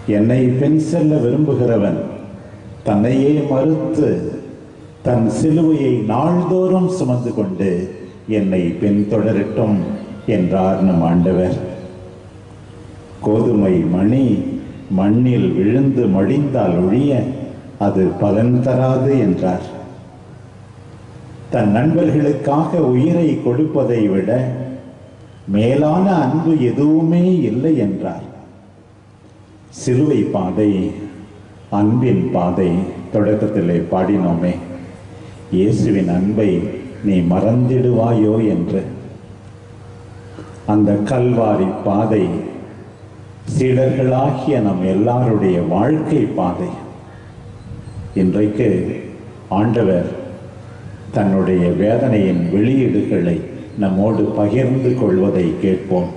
என்னை பின் செல்ல விரும்புகிறவன் தன்னையே மறுத்து தன் சிலுவையை நாள்தோறும் சுமந்து கொண்டு என்னை பின்தொடரட்டும் என்றார் நம் ஆண்டவர் கோதுமை மணி மண்ணில் விழுந்து மடிந்தால் ஒழிய அது பலன் தராது என்றார் தன் நண்பர்களுக்காக உயிரை கொடுப்பதை விட மேலான அன்பு எதுவுமே இல்லை என்றார் சிலுவை பாதை அன்பின் பாதை தொடக்கத்திலே பாடினோமே இயேசுவின் அன்பை நீ மறந்திடுவாயோ என்று அந்த கல்வாரி பாதை சீடர்களாகிய நம் எல்லாருடைய வாழ்க்கை பாதை இன்றைக்கு ஆண்டவர் தன்னுடைய வேதனையின் வெளியீடுகளை நம்மோடு பகிர்ந்து கொள்வதை கேட்போம்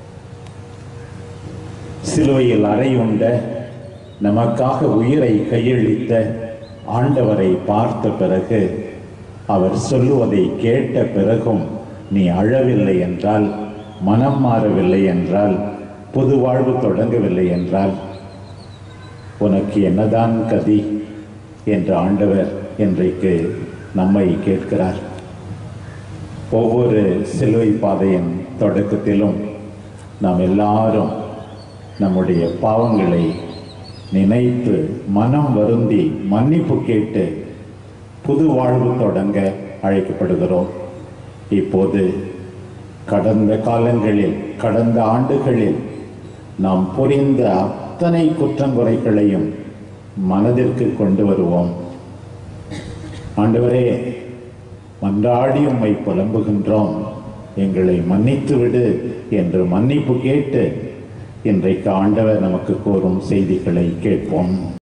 சிலுவையில் அறையுண்ட நமக்காக உயிரை கையளித்த ஆண்டவரை பார்த்த பிறகு அவர் சொல்லுவதை கேட்ட பிறகும் நீ அழவில்லை என்றால் மனம் மாறவில்லை என்றால் புது வாழ்வு தொடங்கவில்லை என்றால் உனக்கு என்னதான் கதி என்று ஆண்டவர் இன்றைக்கு நம்மை கேட்கிறார் ஒவ்வொரு சிலுவை பாதையின் தொடக்கத்திலும் நாம் எல்லாரும் நம்முடைய பாவங்களை நினைத்து மனம் வருந்தி மன்னிப்பு கேட்டு புது வாழ்வு தொடங்க அழைக்கப்படுகிறோம் இப்போது கடந்த காலங்களில் கடந்த ஆண்டுகளில் நாம் புரிந்த அத்தனை குற்றங்குறைகளையும் மனதிற்கு கொண்டு வருவோம் ஆண்டவரே மன்றாடி உம்மை புலம்புகின்றோம் எங்களை மன்னித்து விடு என்று மன்னிப்பு கேட்டு இன்றைக்கு ஆண்டவர் நமக்கு கூறும் செய்திகளை கேட்போம்